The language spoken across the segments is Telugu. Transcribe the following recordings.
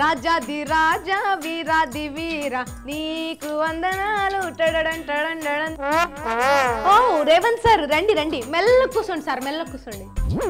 రాజాది రాజా వీరాది వీర నీకు వందనాలు టడడన్ టడన్ టడన్. ఓ రేవంత్ సార్ రండి రండి మెల్ల కూర్చోండి సార్ మెల్ల కూర్చోండి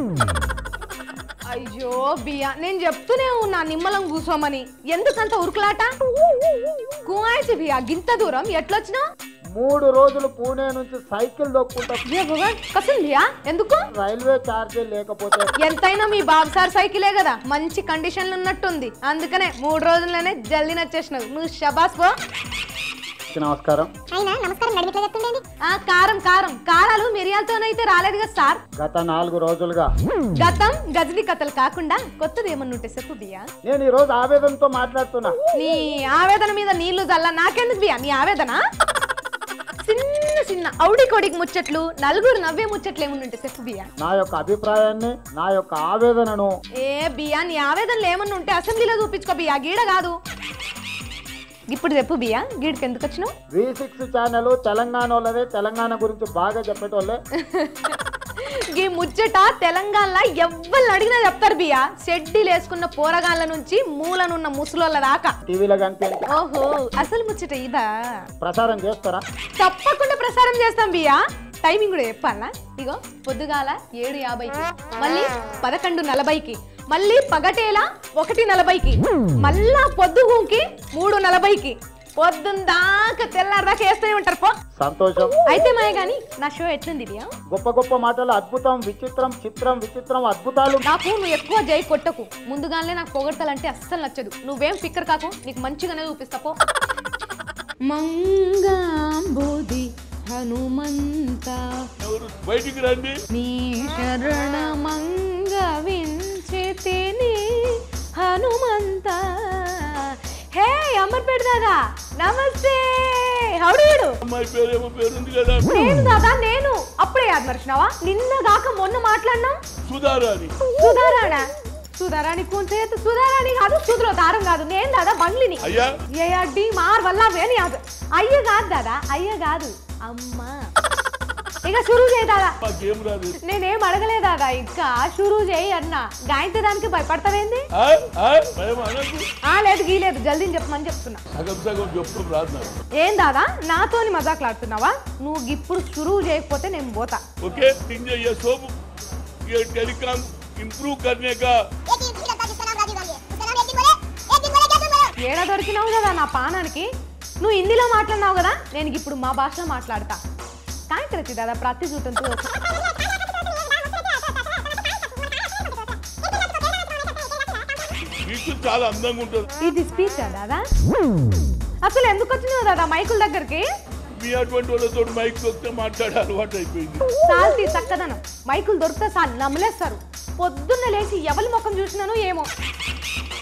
అయ్యో బియ్య నేను చెప్తూనే ఉన్నా నిమ్మలం కూసోమని ఎందుకంత ఉరుకులాట కుమాయిసి బియ్య గింత దూరం ఎట్లొచ్చినా మూడు రోజులు పూణే నుంచి సైకిల్ దొక్కుంటా కసం బియ్య ఎందుకు రైల్వే ఛార్జీ లేకపోతే ఎంతైనా మీ బాబు సార్ సైకిలే కదా మంచి కండిషన్లు ఉన్నట్టుంది అందుకనే మూడు రోజుల్లోనే జల్దీ నచ్చేసినావు నువ్వు షబాస్ పో నమస్కారం అయినా నమస్కారం నడిమి ఇట్లా చెప్తుండేంది ఆ కారం కారం కారాలు మిరియాలతోనైతే రాలేదు కదా సార్ గత నాలుగు రోజులుగా గతం గజని కథలు కాకుండా కొత్తది ఏమన్నా ఉంటే చెప్పు బియ్యా నేను ఈ రోజు ఆవేదనతో మాట్లాడుతున్నా నీ ఆవేదన మీద నీళ్లు చల్ల నాకెందుకు బియ్యా నీ ఆవేదన చిన్న చిన్న ఔడి కొడికి ముచ్చట్లు నలుగురు నవ్వే ముచ్చట్లు ఏమన్నా ఉంటే చెప్పు బియ్యా నా యొక్క అభిప్రాయాన్ని నా యొక్క ఆవేదనను ఏ బియ్యా నీ ఆవేదనలు ఏమన్నా ఉంటే అసెంబ్లీలో చూపించుకో బియ్యా గీడ కాదు ఇప్పుడు చెప్పు బియ్యా గీడికి ఎందుకు వచ్చినావు వి సిక్స్ ఛానల్ తెలంగాణ వాళ్ళదే తెలంగాణ గురించి బాగా చెప్పేటోళ్ళే ఈ ముచ్చట తెలంగాణలో ఎవ్వరు అడిగినా చెప్తారు బియ్యా షెడ్డీలు వేసుకున్న పోరగాళ్ళ నుంచి మూలనున్న ముసలోళ్ళ దాకా టీవీలో కనిపించి ఓహో అసలు ముచ్చట ఇదా ప్రసారం చేస్తారా తప్పకుండా ప్రసారం చేస్తాం బియ్యా టైమింగ్ కూడా చెప్పాలా ఇగో పొద్దుగాల ఏడు యాభైకి మళ్ళీ పదకొండు నలభైకి మళ్ళీ పగటేలా ఒకటి నలభైకి మళ్ళా పొద్దుగూకి మూడు నలభైకి పొద్దున్న దాకా తెల్లారి దాకా వేస్తూనే ఉంటారు పో సంతోషం అయితే మాయ గాని నా షో ఎట్లుంది బియ్యా గొప్ప గొప్ప మాటలు అద్భుతం విచిత్రం చిత్రం విచిత్రం అద్భుతాలు నాకు నువ్వు ఎక్కువ జై కొట్టకు ముందుగానే నాకు పొగడతలంటే అస్సలు నచ్చదు నువ్వేం ఫిక్కర్ కాకు నీకు మంచిగానే చూపిస్తా పో మంగాంబోది హనుమంత ఎవరు బయటికి రండి నీ శరణ మంగ వించితిని హనుమంత హే అమర్పేట దాదా నమస్తే హౌడీడు అమ్మాయి పేరేమో పేరుంది కదా నేను దాదా నేను అప్పుడే యాద్ మర్చినావా నిన్న కాక మొన్న మాట్లాడినాం సుధారాణి సుధారాణ సుధారాణి కుంచేత సుధారాణి కాదు సుధులో దారం కాదు నేను దాదా బంగ్లిని అయ్యా ఏ అడ్డి మార్ వల్ల వేని కాదు అయ్య కాదు దాదా అయ్య కాదు అమ్మా ఇక షురూ చేయి దాదా మాకేం రాదు నేనేం అడగలేదు దాదా ఇంకా షురూ చేయి అన్నా గాయంతే దానికి భయపడతావేంది ఆ? ఆ? భయం అనకు ఆ లేదు గీలేదు జల్దీ చెప్పమని చెప్తున్నా సగం సగం చెప్పడం రాదు నాకు ఏం దాదా నాతోని మజాకులాడుతున్నావా నువ్వు ఇప్పుడు షురూ చేయకపోతే నేను పోతా ओके सिंह ये सब ये टेलीकॉम इम्प्रूव करने का एक दिन फिर जिसका नाम राजीव गांधी है उसका नाम एक दिन बोले एक दिन बोले क्या तुम बोलो ఏడ దొరికినావు కదా నా పానానికి నువ్వు హిందీలో మాట్లాడినావు కదా నేను ఇప్పుడు మా భాషలో మాట్లాడతా కాంక్రతి దాదా ప్రతి చూడంతో మీకు చాలా అందంగా ఉంటుంది ఇది స్పీచ్ దాదా అసలు ఎందుకు వచ్చినావు దాదా మైకుల దగ్గరికి మీ అటువంటి వాళ్ళతో మైక్ వస్తే మాట్లాడే అలవాటు అయిపోయింది సాల్తీ చక్కదనం మైకులు దొరికితే సార్ నమ్మలేస్తారు పొద్దున్న లేచి ఎవరి ముఖం చూసినాను ఏమో